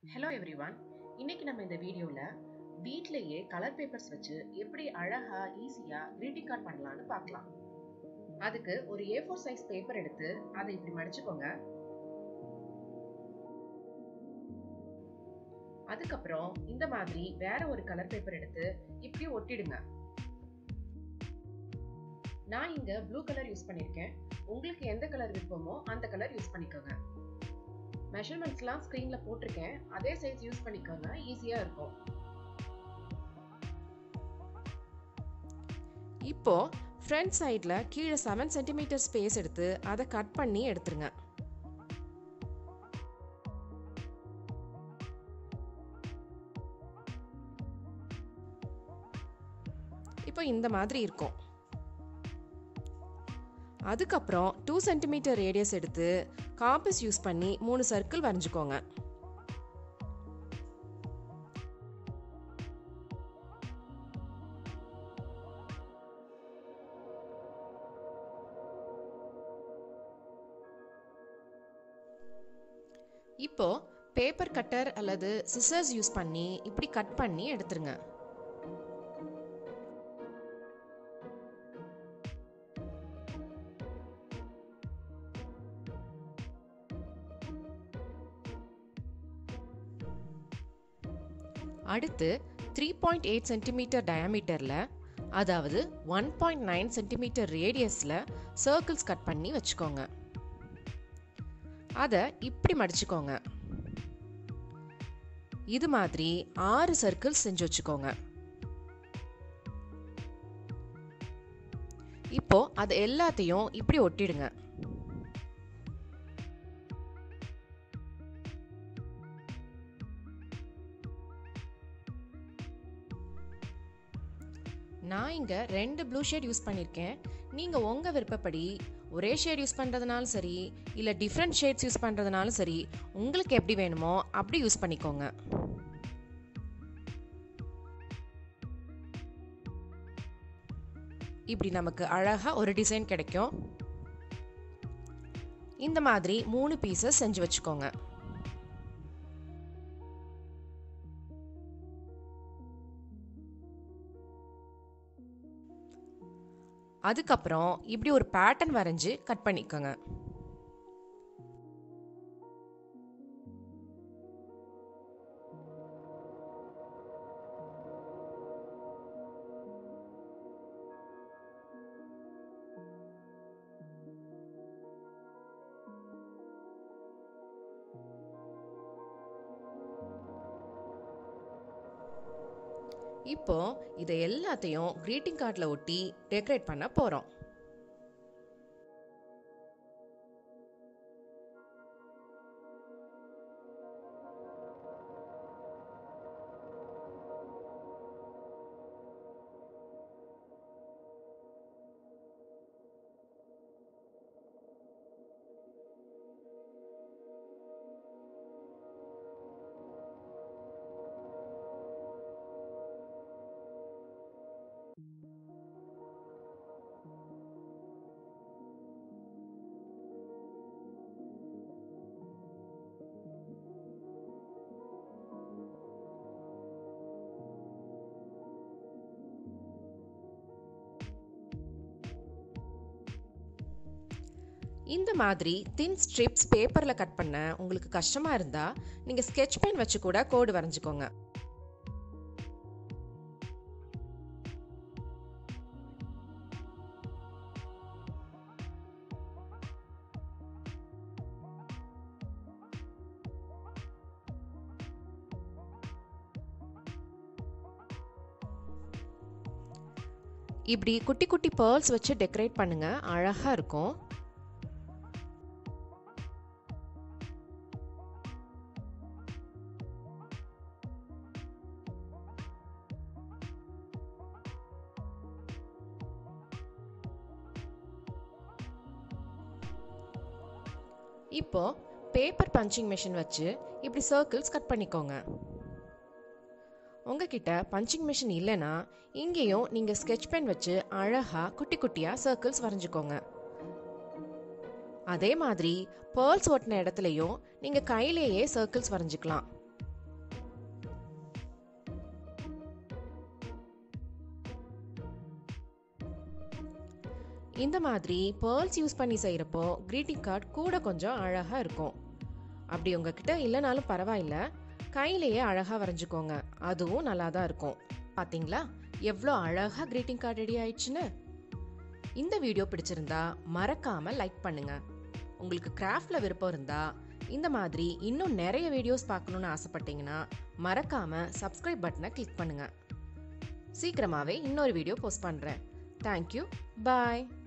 hello everyone இன்னைக்கு நம்ம இந்த வீடியோல வீட்லயே கலர் பேப்பர்ஸ் வச்சு எப்படி அழகா ஈஸியா greeting கார்டு பண்ணலாம்னு பார்க்கலாம் அதுக்கு ஒரு ஏ ஃபோர் சைஸ் பேப்பர் எடுத்து அதை இப்படி மடிச்சுக்கோங்க அதுக்கப்புறம் இந்த மாதிரி வேற ஒரு கலர் பேப்பர் எடுத்து இப்படி ஒட்டிடுங்க நான் இங்க ப்ளூ கலர் யூஸ் பண்ணிருக்கேன் உங்களுக்கு எந்த கலர் விருப்பமோ அந்த கலர் யூஸ் பண்ணிக்கோங்க மெஷர்மெண்ட்ஸ்லாம் ஸ்க்ரீனில் போட்டிருக்கேன் அதே சைஸ் யூஸ் பண்ணிக்கோங்க ஈஸியாக இருக்கும் இப்போ ஃப்ரண்ட் சைடில் கீழே செவன் சென்டிமீட்டர் ஸ்பேஸ் எடுத்து அதை கட் பண்ணி எடுத்துருங்க இப்போ இந்த மாதிரி இருக்கும் அதுக்கப்புறம் டூ சென்டிமீட்டர் ரேடியஸ் எடுத்து காம்பஸ் யூஸ் பண்ணி மூணு சர்க்கிள் வரைஞ்சிக்கோங்க இப்போ பேப்பர் கட்டர் அல்லது சிசர்ஸ் யூஸ் பண்ணி இப்படி கட் பண்ணி எடுத்துருங்க அடுத்து த்ரீ பாயிண்ட் எயிட் சென்டிமீட்டர் டயாமீட்டரில் அதாவது ஒன் பாயிண்ட் நைன் சென்டிமீட்டர் ரேடியஸில் சர்க்கிள்ஸ் கட் பண்ணி வச்சுக்கோங்க அதை இப்படி மடிச்சுக்கோங்க இது மாதிரி ஆறு சர்க்கிள்ஸ் செஞ்சு வச்சுக்கோங்க இப்போ அது எல்லாத்தையும் இப்படி ஒட்டிடுங்க நான் இங்கே ரெண்டு ப்ளூ ஷேட் யூஸ் பண்ணியிருக்கேன் நீங்கள் உங்கள் விருப்பப்படி ஒரே ஷேட் யூஸ் பண்ணுறதுனாலும் சரி இல்லை டிஃப்ரெண்ட் ஷேட்ஸ் யூஸ் பண்ணுறதுனாலும் சரி உங்களுக்கு எப்படி வேணுமோ அப்படி யூஸ் பண்ணிக்கோங்க இப்படி நமக்கு அழகாக ஒரு டிசைன் கிடைக்கும் இந்த மாதிரி மூணு பீசஸ் செஞ்சு வச்சுக்கோங்க அதுக்கப்புறம் இப்படி ஒரு பேட்டர்ன் வரைஞ்சு கட் பண்ணிக்கோங்க இப்போ இதை எல்லாத்தையும் greeting கார்டில் ஒட்டி டெக்கரேட் பண்ண போகிறோம் இந்த மாதிரி தின் ஸ்ட்ரிப்ஸ் பேப்பரில் கட் பண்ண உங்களுக்கு கஷ்டமாக இருந்தால் நீங்கள் ஸ்கெட்ச் பென் வச்சு கூட கோடு வரைஞ்சிக்கோங்க இப்படி குட்டி குட்டி பேர்ல்ஸ் வச்சு டெக்கரேட் பண்ணுங்க அழகாக இருக்கும் இப்போ பேப்பர் பஞ்சிங் மிஷின் வச்சு இப்படி சர்க்கிள்ஸ் கட் பண்ணிக்கோங்க உங்ககிட்ட பஞ்சிங் மிஷின் இல்லைன்னா இங்கேயும் நீங்கள் ஸ்கெட்ச் பென் வச்சு அழகாக குட்டி குட்டியாக சர்க்கிள்ஸ் வரைஞ்சிக்கோங்க அதே மாதிரி பேர்ல்ஸ் ஒட்டின இடத்துலையும் நீங்கள் கையிலேயே சர்க்கிள்ஸ் வரைஞ்சிக்கலாம் இந்த மாதிரி பேர்ல்ஸ் யூஸ் பண்ணி செய்கிறப்போ greeting கார்டு கூட கொஞ்சம் அழகாக இருக்கும் அப்படி உங்ககிட்ட இல்லைனாலும் பரவாயில்ல கையிலேயே அழகாக வரைஞ்சிக்கோங்க அதுவும் நல்லா தான் இருக்கும் பாத்தீங்களா எவ்வளோ அழகாக greeting கார்டு ரெடி ஆயிடுச்சுன்னு இந்த வீடியோ பிடிச்சிருந்தா மறக்காம லைக் பண்ணுங்க உங்களுக்கு கிராஃப்ட்ல விருப்பம் இருந்தா இந்த மாதிரி இன்னும் நிறைய வீடியோஸ் பார்க்கணும்னு ஆசைப்பட்டீங்கன்னா மறக்காம சப்ஸ்கிரைப் பட்டனை கிளிக் பண்ணுங்க சீக்கிரமாவே இன்னொரு வீடியோ போஸ்ட் பண்றேன் தேங்க்யூ பாய்